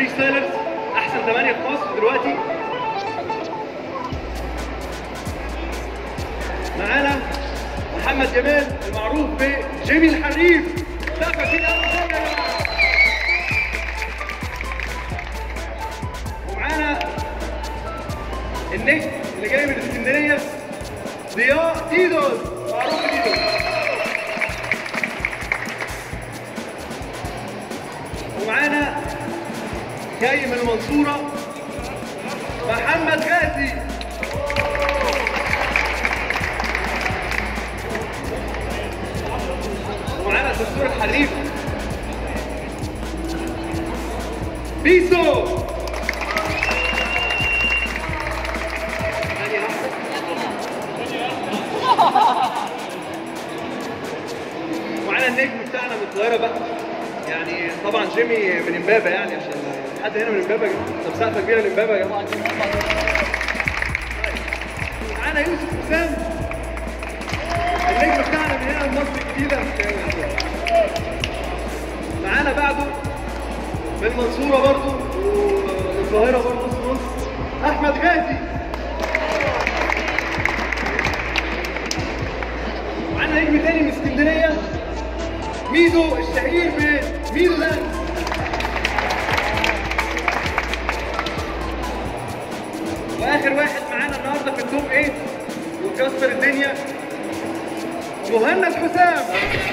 فري ستايلرز احسن ثمانيه في مصر دلوقتي معانا محمد جمال المعروف بجيمي الحريف سقفه كده أول حاجة يا جماعة. ومعانا النجم اللي جاي من اسكندريه ضياء تيدوس معروف تيدوس ومعانا جاي من المنصوره محمد غازي ومعانا الدكتور الحريف بيسو ومعانا النجم بتاعنا من القاهره بقى يعني طبعا جيمي من امبابه يعني عشان حد هنا من امبابه يا جماعه طب سقفه كبيره لامبابه يا جماعه معانا يوسف حسام النجم بتاعنا من هنا من مصر الجديده معانا بعده من المنصوره برضه ومن القاهره برضه نص نص احمد غازي معانا نجم تاني من اسكندريه ميدو الشهير بميدو دانس واخر واحد معانا النهارده في التوب 8 وكسر الدنيا مهند حسام